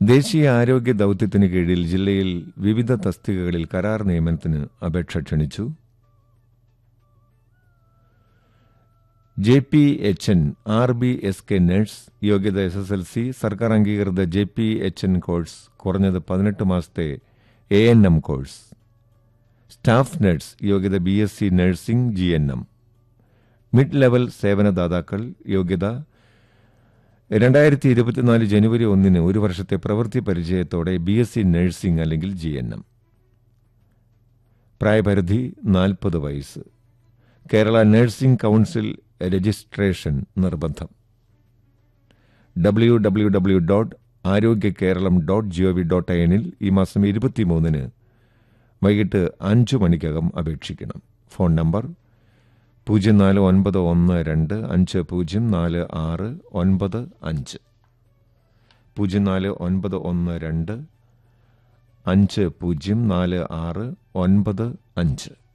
ദേശീയ ആരോഗ്യ ദൌത്യത്തിന് കീഴിൽ ജില്ലയിൽ വിവിധ തസ്തികകളിൽ കരാർ നിയമനത്തിന് അപേക്ഷ ക്ഷണിച്ചു J P H N R B S K nurse യോഗ്യത എസ് എസ് എൽ സി സർക്കാർ അംഗീകൃത J P H N course കുറഞ്ഞത് പതിനെട്ട് മാസത്തെ A N M course staff nurse യോഗ്യത B S C nursing G N M mid level സേവനദാതാക്കൾ യോഗ്യത രണ്ടായിരത്തി ഇരുപത്തിനാല് ജനുവരി ഒന്നിന് ഒരു വർഷത്തെ പ്രവൃത്തി പരിചയത്തോടെ ബി എസ് സി നഴ്സിംഗ് അല്ലെങ്കിൽ ജി എൻ എം പ്രായപരിധി നാൽപ്പത് വയസ്സ് കേരള നഴ്സിംഗ് കൗൺസിൽ രജിസ്ട്രേഷൻ നിർബന്ധം W W W dot Arogya Keralam dot G O V dot I ഈ മാസം ഇരുപത്തിമൂന്നിന് വൈകിട്ട് അഞ്ചു മണിക്കകം അപേക്ഷിക്കണം ഫോൺ നമ്പർ പൂജ്യം നാല് ഒൻപത് ഒന്ന് രണ്ട് അഞ്ച് പൂജ്യം നാല് ആറ് ഒൻപത് അഞ്ച് പൂജ്യം നാല് ഒൻപത് ഒന്ന് രണ്ട് അഞ്ച് പൂജ്യം നാല് ആറ് ഒൻപത് അഞ്ച്